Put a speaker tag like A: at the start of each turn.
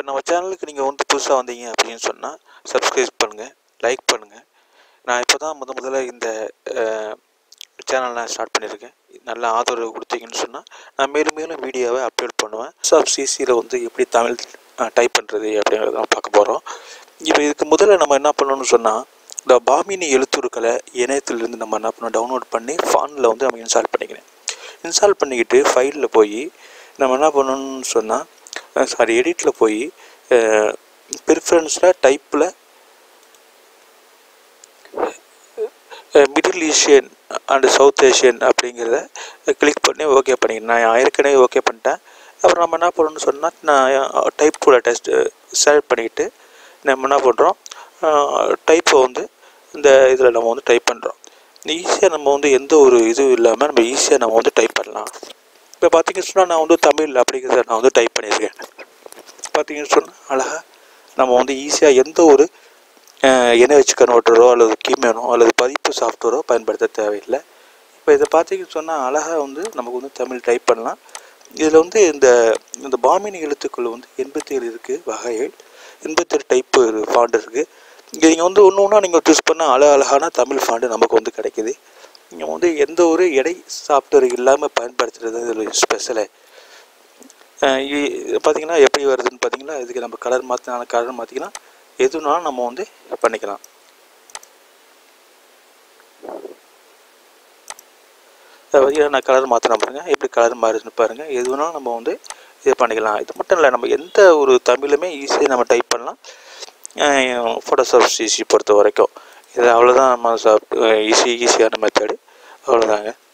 A: நம்ம சேனலுக்கு நீங்கள் வந்து புதுசாக வந்தீங்க அப்படின்னு சொன்னால் சப்ஸ்கிரைப் பண்ணுங்கள் லைக் பண்ணுங்கள் நான் இப்போ தான் முத முதல்ல இந்த சேனல் நான் ஸ்டார்ட் பண்ணியிருக்கேன் நல்ல ஆதரவு கொடுத்தீங்கன்னு சொன்னால் நான் மேலும் மேலும் வீடியோவை அப்லோட் பண்ணுவேன் சாப் சிசியில் வந்து எப்படி தமிழ் டைப் பண்ணுறது அப்படிங்கிறத நம்ம பார்க்க போகிறோம் இப்போ இதுக்கு முதல்ல நம்ம என்ன பண்ணணும்னு சொன்னால் இந்த பாமினி எழுத்துருக்களை இணையத்திலிருந்து நம்ம என்ன பண்ணணும் டவுன்லோட் பண்ணி ஃபானில் வந்து நம்ம இன்ஸ்டால் பண்ணிக்கிறேன் இன்ஸ்டால் பண்ணிக்கிட்டு ஃபைலில் போய் நம்ம என்ன பண்ணணும்னு சொன்னால் சாரி எடிட்டில் போய் ப்ரிஃபரன்ஸில் டைப்பில் middle Asian and south Asian அப்படிங்கிறத கிளிக் பண்ணி ஓகே பண்ணிக்கிறேன் நான் ஏற்கனவே ஓகே பண்ணிட்டேன் அப்புறம் நம்ம என்ன பண்ணணும்னு சொன்னால் நான் டைப் கூட டெஸ்ட் செலக்ட் பண்ணிக்கிட்டு நம்ம என்ன பண்ணுறோம் டைப்பை வந்து இந்த இதில் நம்ம வந்து டைப் பண்ணுறோம் ஈஸியாக நம்ம வந்து எந்த ஒரு இதுவும் இல்லாமல் நம்ம ஈஸியாக நம்ம வந்து டைப் பண்ணலாம் இப்போ பார்த்தீங்கன்னு சொன்னால் நான் வந்து தமிழ் அப்படிங்கிறத நான் வந்து டைப் பண்ணியிருக்கேன் பார்த்தீங்கன்னு சொன்னால் அழகாக நம்ம வந்து ஈஸியாக எந்த ஒரு என்ஹெச் கன்வெர்ட்டரோ அல்லது கீமேனோ அல்லது பதிப்பு சாஃப்ட்வேரோ பயன்படுத்த தேவையில்லை இப்போ இதை பார்த்தீங்கன்னு சொன்னால் அழகாக வந்து நமக்கு வந்து தமிழ் டைப் பண்ணலாம் இதில் வந்து இந்த இந்த பாமினி எழுத்துக்கள் வந்து எண்பத்தி ஏழு இருக்குது வகைகள் எண்பத்தேழு டைப்பு ஃபாண்ட் இருக்குது இங்கே நீங்கள் வந்து ஒன்று ஒன்றா நீங்கள் சூஸ் பண்ணால் அழ அழகான தமிழ் ஃபாண்டு நமக்கு வந்து கிடைக்கிது நீங்கள் வந்து எந்த ஒரு எடை சாஃப்ட்வேர் இல்லாமல் பயன்படுத்துகிறது இதில் ஸ்பெஷலு பார்த்தீங்கன்னா எப்படி வருதுன்னு பார்த்தீங்கன்னா இதுக்கு நம்ம கலர் மாற்றினால கலர் மாற்றிக்கலாம் எதுனாலும் நம்ம வந்து பண்ணிக்கலாம் பார்த்தீங்கன்னா நான் கலர் மாற்றினா பாருங்கள் எப்படி கலர் மாறுதுன்னு பாருங்கள் எது வேணாலும் நம்ம வந்து இது பண்ணிக்கலாம் இது மட்டும் இல்லை நம்ம எந்த ஒரு தமிழுமே ஈஸியாக நம்ம டைப் பண்ணலாம் ஃபோட்டோஷாப் சிசி பொறுத்த வரைக்கும் இது அவ்வளோதான் நம்ம ஈஸி ஈஸியான மெத்தடு அவ்வளோதாங்க